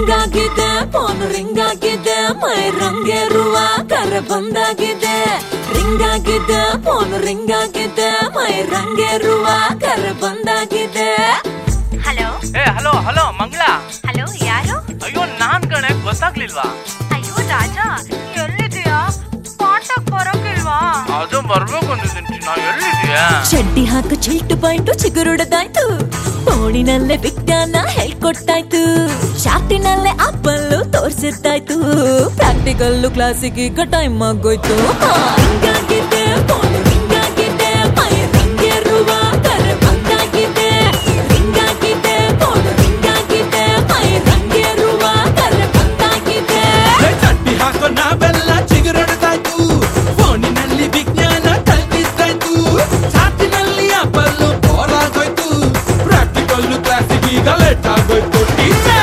Ring ಆಗಿದೆ phone ring ಆಗಿದೆ ಮೈ ರಂಗೇರುವ ಕರೆ ಬಂದಾಗಿದೆ ರಿಂಗ್ ಆಗಿದೆ ಫೋನ್ ರಿಂಗ್ ಆಗಿದೆ ಮೈ ರಂಗೇರುವ ಕರೆ ಬಂದಾಗಿದೆ ಹಲೋ ಏ ಹಲೋ ಹಲೋ ಮಂಗಳ ಹಲೋ ಯಾರು ಅಯ್ಯೋ ನಾನ್ ಕಣೆ ಗೊತ್ತಾಗ್ಲಿಲ್ವಾ ಅಯ್ಯೋ ರಾಜ ಎಲ್ಲಿದೀಯಾ ಕಾಂಟ್ಯಾಕ್ಟ್ ಬರೋಕಿಲ್ವಾ ಅದು ಬರ್ಬೇಕು ಅಂದಿದ್ದೀನಿ ನಾ ಎಲ್ಲಿದ್ಯಾ ಚಡ್ಡಿ ಹಾಕು ಚಿಲ್ಟು ಪಾಯಿಂಟು ಚಿಗುರುಡದಾಯ್ತು ಫೋನಿನಲ್ಲೇ ವಿಜ್ಞಾನ ಹೇಳ್ಕೊಟ್ಟಾಯ್ತು ಚಾಟಿನಲ್ಲೇ ಆಪಲ್ಲು ತೋರ್ಸಿದ್ದಾಯ್ತು ಪ್ರಾಕ್ಟಿಕಲ್ಲು ಕ್ಲಾಸಿಗೆ ಈಗ ಟೈಮ್ ಆಗೋಯ್ತು ಹಾ, ಹಿಂಗಾಗಿದೆ ಫೋನ್ ಹಿಂಗಾಗಿದೆ ಮೈ ರಂಗೇರುವ ಕರೆ ಬಂದಾಗಿದೆ ಹಿಂಗಾಗಿದೆ ಫೋನ್ ಹಿಂಗಾಗಿದೆ ಮೈ ರಂಗೇರುವ ಕರೆ ಬಂದಾಗಿದೆ ಚಟ್ಟಿ ಹಾಕೋ ನಾವೆಲ್ಲ ಚಿಗುರೊಡೆದಾಯ್ತು ಫೋನಿನಲ್ಲಿ ವಿಜ್ಞಾನ ಕಲ್ಪಿಸ್ತಾಯ್ತು ಚಾಟಿನಲ್ಲಿ ಅಪ್ಪಲ್ಲು ಬೋರಾಗೋಯ್ತು ಪ್ರಾಕ್ಟಿಕಲ್ ಕ್ಲಾಸಿಗೆ ಈಗ ಲೇಟ್ ಆಗೋಯ್ತು ಟೀಚರ್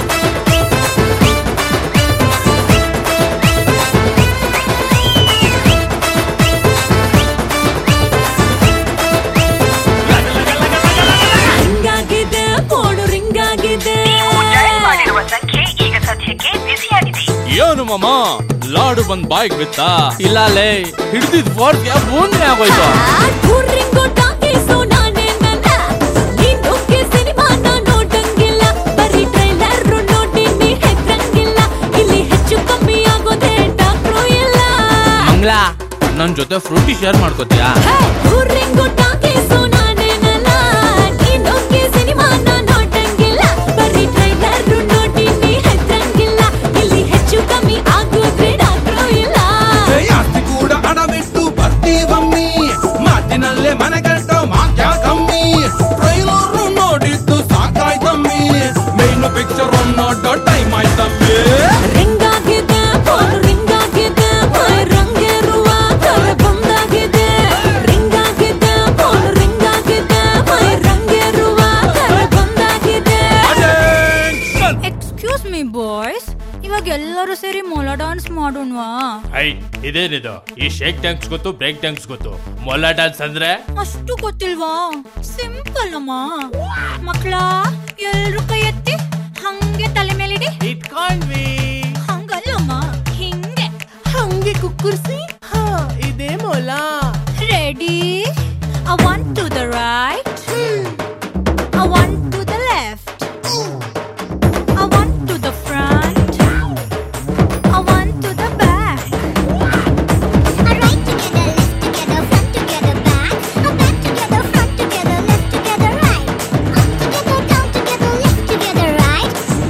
ಹಿಂಗಾಗಿದೆ ಫೋನ್ ರಿಂಗ್ ಆಗಿದೆ ಮಾಡಿರುವ ಸಂಖ್ಯೆ ಈಗ ಸದ್ಯಕ್ಕೆ ಬಿಸಿಯಾಗಿದೆ ಏನು ಮಾಮ ಲಾಡು ಬಂದ್ ಬಾಯ್ಗ್ ಬಿತ್ತಾ ಇಲ್ಲ ಲೇ ಹಿಡಿದಿದ್ ಫೋರ್ಸ್ಗೆ ಬೂಂದ್ರೆ ಆಗೋಯ್ತು ರಿಂಗು ಟಾಕೀಸು ನಾನೇ ನನ್ನ ನೀನೊಕ್ಕೆ ಸಿನಿಮಾನ ನೋಡಂಗಿಲ್ಲ ಬರೀ ಟ್ರೈಲರ್ ನೋಡಿ ನೀ ಹೆದ್ರಂಗಿಲ್ಲ ಇಲ್ಲಿ ಹೆಚ್ಚು ಕಮ್ಮಿ ಆಗೋದೇ ಡಾಕ್ಟ್ರು ಇಲ್ಲ ಮಂಗ್ಲ ನನ್ ಜೊತೆ ಫ್ರೂಟಿ ಶೇರ್ ಮಾಡ್ಕೋತೀಯಾ ರಿಂಗು ಟಾಕೀಸು ನಾನೇ ನನ್ನ ನೀನೊಕ್ಕೆ ಸಿನಿಮಾನ ನೋಡಂಗಿಲ್ಲ ಬರೀ ಟ್ರೈಲರ್ ನೋಡಿ ನೀ ಹೆದ್ರಂಗಿಲ್ಲ ಇಲ್ಲಿ ಹೆಚ್ಚು ಕಮ್ಮಿ ಆಗೋದೇ ಡಾಕ್ಟ್ರು ಇಲ್ಲ ಜಾಸ್ತಿ ಕೂಡ ಹಣವಿಟ್ಟು ಬರ್ತೀವಮ್ಮಿ ಮಾತಿನಲ್ಲೇ ಮನೆಗಂಟು ಮಾತ್ಯ ಕಮ್ಮಿ ಟ್ರೈಲರ್ ನೋಡಿದ್ದು ಸಾಕಾಯ್ತಮ್ಮಿ ಮೇನ್ ಪಿಕ್ಚರ್ ನೋಡೋ ಟೈಮ್ ಆಯ್ತಮ್ಮಿ ರಿಂಗ್ ಆಗಿದೆ ಫೋನ್ ರಿಂಗ್ ಆಗಿದೆ ಮೈ ರಂಗೇರುವ ಕರೆ ಬಂದಾಗಿದೆ ರಿಂಗ್ ಆಗಿದೆ ಫೋನ್ ರಿಂಗ್ ಆಗಿದೆ ಮೈ ರಂಗೇರುವ ಕರೆ ಬಂದಾಗಿದೆ ಎಕ್ಸ್ಕ್ಯೂಸ್ ಮಿ ಬಾಯ್ಸ್ ಇವಾಗ ಎಲ್ಲರೂ ಸೇರಿ ಮೊಲ ಡಾನ್ಸ್ ಮಾಡೋಣವಾ ಐ ಇದೇನಿದು ಈ ಶೇಕ್ ಟ್ಯಾಂಕ್ಸ್ ಗೊತ್ತು ಬ್ರೇಕ್ ಟ್ಯಾಂಕ್ಸ್ ಗೊತ್ತು ಮೊಲ ಡ್ಯಾನ್ಸ್ ಅಂದ್ರೆ ಅಷ್ಟು ಗೊತ್ತಿಲ್ವಾ ಸಿಂಪಲ್ ಅಮ್ಮ ಮಕ್ಕಳ ಎಲ್ರು ಕೈ ಎತ್ತಿ ಹಂಗೆ ತಲೆ ಮೇಲಿಡಿ ಇಟ್ಕೊಂಡ್ವಿ ಹಂಗಲ್ಲಮ್ಮ ಹಿಂಗೆ ಹಂಗೆ ಕುಕ್ಕುರ್ಸಿ ಹಾ ಇದೇ ಮೊಲ ready a one two the right a one two the left a one two the front a one two the back Right together, left together, front together, back. A back together, front together, left together, right. Up together, down together, left together, right.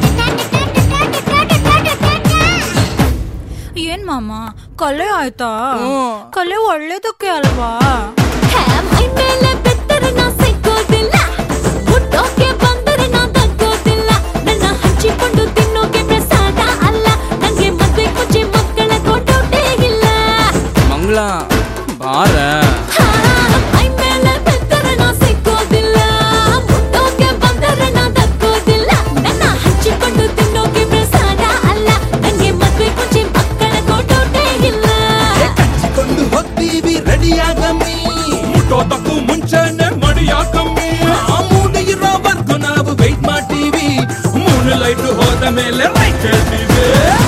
ಏನ್ ಮಾಮ ಕಲೆ ಆಯ್ತಾ ಕಲೆ ಒಳ್ಳೇದಕ್ಕೆ ಅಲ್ವಾ ಹೇ, ಮೈ ಮೇಲೆ ಬಿದ್ದರೆ ನಾ ಸಿಕ್ಕೋದಿಲ್ಲ ಹುಟ್ಟೋಕೆ ಬಂದರೆ ನಾ ತಗ್ಗೋದಿಲ್ಲ ನನ್ನ ಹಂಚಿಕೊಂಡು ತಿನ್ನೋಕೆ ಪ್ರಸಾದ ಅಲ್ಲ ನಂಗೆ ಮದ್ವೆ ಮುಂಚೆ ಮಕ್ಕಳ ಕೊಟ್ಟೋಟೇ ಇಲ್ಲ ಮಂಗ್ಲ ಬಾರ ಹಾ, ಮೈ ಮೇಲೆ ಬಿದ್ದರೆ ನಾ ಸಿಕ್ಕೋದಿಲ್ಲ ಹುಟ್ಟೋಕೆ ಬಂದರೆ ನಾ ತಗ್ಗೋದಿಲ್ಲ ನನ್ನ ಹಂಚಿಕೊಂಡು ತಿನ್ನೋಕೆ ಪ್ರಸಾದ ಅಲ್ಲ ನಂಗೆ ಮದ್ವೆ ಮುಂಚೆ ಮಕ್ಕಳ ಕೊಟ್ಟೋಟೇ ಇಲ್ಲ ಕಚ್ಚಿಕೊಂಡು ಹೋಗ್ತೀವಿ ರೆಡಿಯಾಗಮ್ಮಿ ಮುಟ್ಟೋದಕ್ಕೂ ಮುಂಚೆನೆ ಮಡಿಯಾಕಮ್ಮಿ ಆ ಮೂಡಿ ಇರೋವರೆಗೂ ನಾವು ವೆಯ್ಟ್ ಮಾಡ್ತೀವಿ ಮೂರು ಲೈಟ್ ಹೋದ ಮೇಲೆ ರೈಟ್ ಹೇಳ್ತೀವಿ